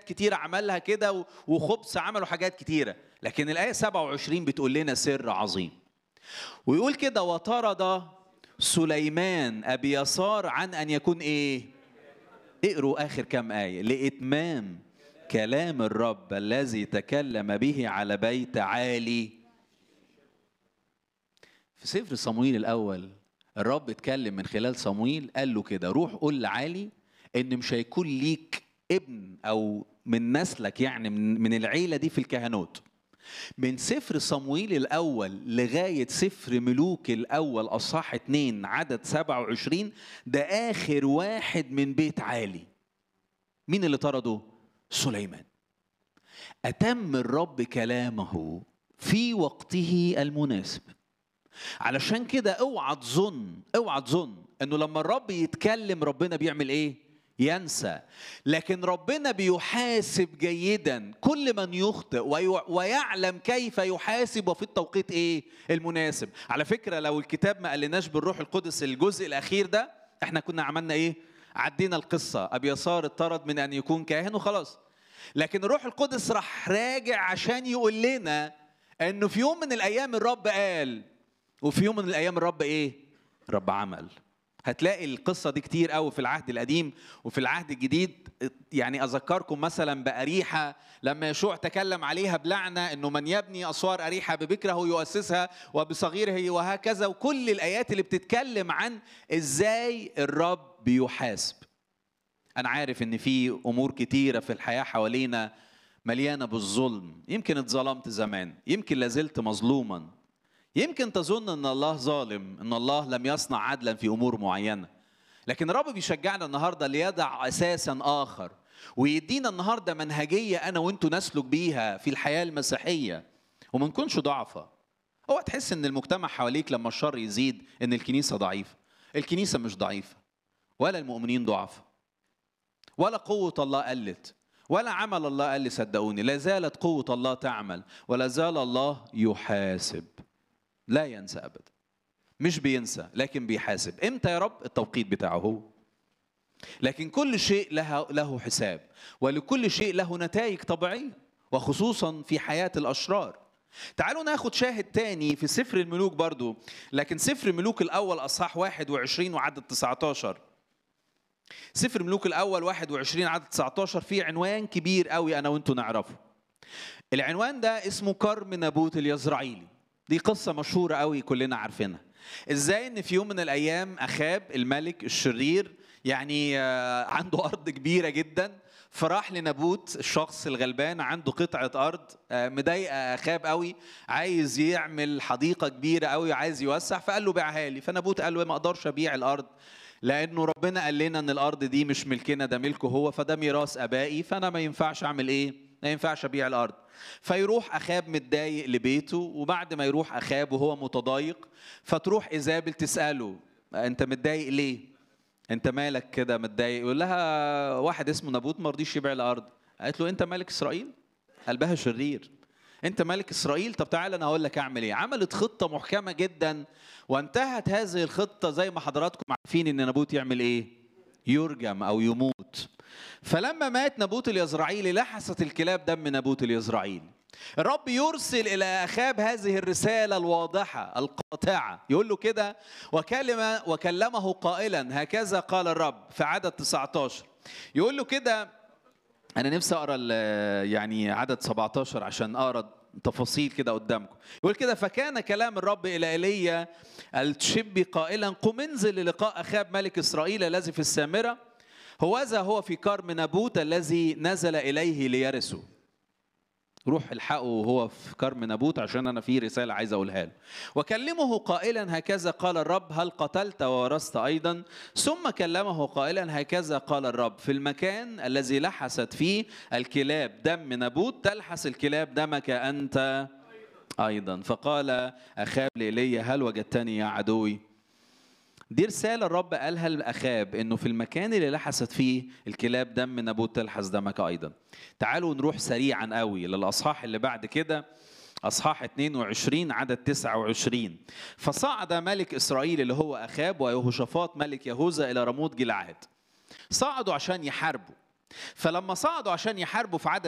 كتيرة عملها كده وخبز عملوا حاجات كتيرة لكن الآية 27 بتقول لنا سر عظيم ويقول كده وطرد سليمان أبي يسار عن أن يكون إيه اقروا آخر كام آية لإتمام كلام الرب الذي تكلم به على بيت عالي في سفر صمويل الأول الرب اتكلم من خلال صمويل قال له كده روح قول لعالي ان مش هيكون ليك ابن او من نسلك يعني من, من العيله دي في الكهنوت من سفر صمويل الاول لغايه سفر ملوك الاول اصحاح 2 عدد 27 ده اخر واحد من بيت عالي مين اللي طرده سليمان اتم الرب كلامه في وقته المناسب علشان كده اوعى تظن اوعى تظن انه لما الرب يتكلم ربنا بيعمل ايه ينسى لكن ربنا بيحاسب جيدا كل من يخطئ ويعلم كيف يحاسب وفي التوقيت ايه المناسب على فكره لو الكتاب ما قالناش بالروح القدس الجزء الاخير ده احنا كنا عملنا ايه عدينا القصه ابي يسار اتطرد من ان يكون كاهن وخلاص لكن الروح القدس راح راجع عشان يقول لنا انه في يوم من الايام الرب قال وفي يوم من الايام الرب ايه رب عمل هتلاقي القصة دي كتير قوي في العهد القديم وفي العهد الجديد يعني أذكركم مثلا بأريحة لما يشوع تكلم عليها بلعنة أنه من يبني أسوار أريحة ببكره يؤسسها وبصغيره وهكذا وكل الآيات اللي بتتكلم عن إزاي الرب بيحاسب أنا عارف أن في أمور كتيرة في الحياة حوالينا مليانة بالظلم يمكن اتظلمت زمان يمكن لازلت مظلوما يمكن تظن ان الله ظالم ان الله لم يصنع عدلا في امور معينه لكن الرب بيشجعنا النهارده ليضع اساسا اخر ويدينا النهارده منهجيه انا وانتوا نسلك بيها في الحياه المسيحيه وما نكونش ضعفة اوعى تحس ان المجتمع حواليك لما الشر يزيد ان الكنيسه ضعيفه الكنيسه مش ضعيفه ولا المؤمنين ضعفة ولا قوه الله قلت ولا عمل الله قل صدقوني لا زالت قوه الله تعمل ولا زال الله يحاسب لا ينسى ابدا مش بينسى لكن بيحاسب امتى يا رب التوقيت بتاعه هو لكن كل شيء له له حساب ولكل شيء له نتائج طبيعيه وخصوصا في حياه الاشرار تعالوا ناخد شاهد تاني في سفر الملوك برضو لكن سفر الملوك الأول أصحاح 21 وعدد 19 سفر الملوك الأول 21 عدد 19 فيه عنوان كبير قوي أنا وأنتوا نعرفه العنوان ده اسمه كرم نابوت اليزرعيلي دي قصة مشهورة قوي كلنا عارفينها ازاي ان في يوم من الايام اخاب الملك الشرير يعني عنده ارض كبيرة جدا فراح لنابوت الشخص الغلبان عنده قطعة أرض مضايقة أخاب قوي عايز يعمل حديقة كبيرة قوي عايز يوسع فقال له بيعها لي فنابوت قال له ما أقدرش أبيع الأرض لأنه ربنا قال لنا إن الأرض دي مش ملكنا ده ملكه هو فده ميراث آبائي فأنا ما ينفعش أعمل إيه؟ ما ينفعش أبيع الأرض فيروح اخاب متضايق لبيته وبعد ما يروح اخاب وهو متضايق فتروح ايزابل تساله انت متضايق ليه انت مالك كده متضايق يقول لها واحد اسمه نابوت ما رضيش يبيع الارض قالت له انت ملك اسرائيل قلبها شرير انت ملك اسرائيل طب تعالى انا هقول لك اعمل ايه عملت خطه محكمه جدا وانتهت هذه الخطه زي ما حضراتكم عارفين ان نابوت يعمل ايه يرجم او يموت فلما مات نابوت اليزرعيلي لحست الكلاب دم نابوت اليزرعيلي الرب يرسل الى اخاب هذه الرساله الواضحه القاطعه يقول له كده وكلم وكلمه قائلا هكذا قال الرب في عدد 19 يقول له كده انا نفسي اقرا يعني عدد 17 عشان اقرا تفاصيل كده قدامكم يقول كده فكان كلام الرب الى ايليا التشبي قائلا قم انزل للقاء اخاب ملك اسرائيل الذي في السامره هوذا هو في كرم نابوت الذي نزل اليه ليرثه روح الحقه وهو في كرم نابوت عشان انا في رساله عايز اقولها له وكلمه قائلا هكذا قال الرب هل قتلت وورثت ايضا ثم كلمه قائلا هكذا قال الرب في المكان الذي لحست فيه الكلاب دم نابوت تلحس الكلاب دمك انت ايضا فقال اخاب لإيليا هل وجدتني يا عدوي دي رسالة الرب قالها لأخاب إنه في المكان اللي لحست فيه الكلاب دم نابوت تلحس دمك أيضا. تعالوا نروح سريعا قوي للأصحاح اللي بعد كده أصحاح 22 عدد 29 فصعد ملك إسرائيل اللي هو أخاب ويهوشافاط ملك يهوذا إلى رموت جلعاد. صعدوا عشان يحاربوا فلما صعدوا عشان يحاربوا في عدد